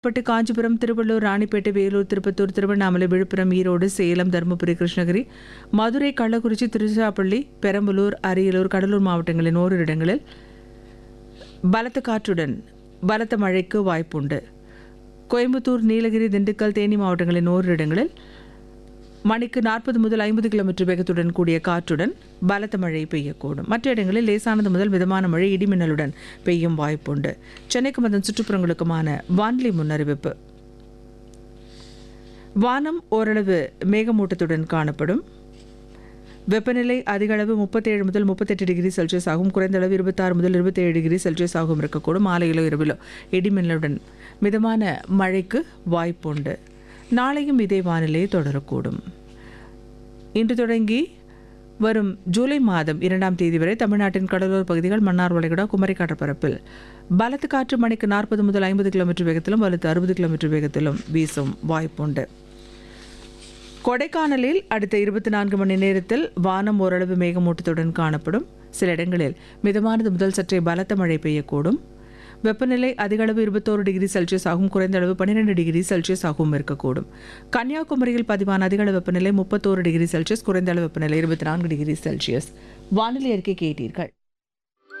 பட்டு காஞ்சிபுரம் திருவள்ளூர் ராணிப்பேட்டை வேலூர் திருப்பத்தூர் திருவண்ணாமலை விழுப்புரம் ஈரோடு சேலம் தருமபுரி கிருஷ்ணகிரி மதுரை கள்ளக்குறிச்சி திருச்சிராப்பள்ளி பெரம்பலூர் அரியலூர் கடலூர் மாவட்டங்களின் ஓரிரு இடங்களில் பலத்த காற்றுடன் பலத்த மழைக்கு வாய்ப்புண்டு கோயம்புத்தூர் நீலகிரி திண்டுக்கல் தேனி மாவட்டங்களின் ஓரிரு இடங்களில் மணிக்கு நாற்பது முதல் ஐம்பது கிலோமீட்டர் வேகத்துடன் கூடிய காற்றுடன் பலத்த மழை பெய்யக்கூடும் மற்ற இடங்களில் லேசானது முதல் மிதமான மழை இடிமின்னலுடன் பெய்யும் வாய்ப்புண்டு சென்னைக்கும் அதன் சுற்றுப்புறங்களுக்குமான வானிலை முன்னறிவிப்பு வானம் ஓரளவு மேகமூட்டத்துடன் காணப்படும் வெப்பநிலை அதிக அளவு முப்பத்தேழு முதல் முப்பத்தெட்டு டிகிரி செல்சியஸ் ஆகும் குறைந்த அளவு இருபத்தாறு முதல் இருபத்தேழு டிகிரி செல்சியஸ் ஆகும் இருக்கக்கூடும் மாலையிலோ இரவிலோ இடிமின்னலுடன் மிதமான மழைக்கு வாய்ப்புண்டு நாளையும் இதே வானிலை தொடரக்கூடும் இன்று தொடங்கி வரும் ஜூலை மாதம் இரண்டாம் தேதி வரை தமிழ்நாட்டின் கடலோர பகுதிகள் மன்னார் வளைகுடா குமரி கடற்பரப்பில் பலத்த காற்று மணிக்கு நாற்பது முதல் ஐம்பது கிலோமீட்டர் வேகத்திலும் வலுத்து அறுபது கிலோமீட்டர் வேகத்திலும் வீசும் வாய்ப்புண்டு கொடைக்கானலில் அடுத்த இருபத்தி நான்கு மணி நேரத்தில் வானம் ஓரளவு மேகமூட்டத்துடன் காணப்படும் சில இடங்களில் மிதமானது முதல் சற்றே பலத்த மழை பெய்யக்கூடும் வெப்பநிலை அதிக அளவு இருபத்தோரு டிகிரி செல்சியஸ் ஆகும் குறைந்த அளவு பன்னிரெண்டு டிகிரி செல்சியஸ் ஆகவும் இருக்கக்கூடும் கன்னியாகுமரியில் பதிவான அதிக அளவு வெப்பநிலை முப்பத்தோரு டிகிரி செல்சியஸ் குறைந்த அளவு வெப்பநிலை இருபத்தி நான்கு டிகிரி செல்சியஸ் வானிலை அறிக்கை கேட்டீர்கள்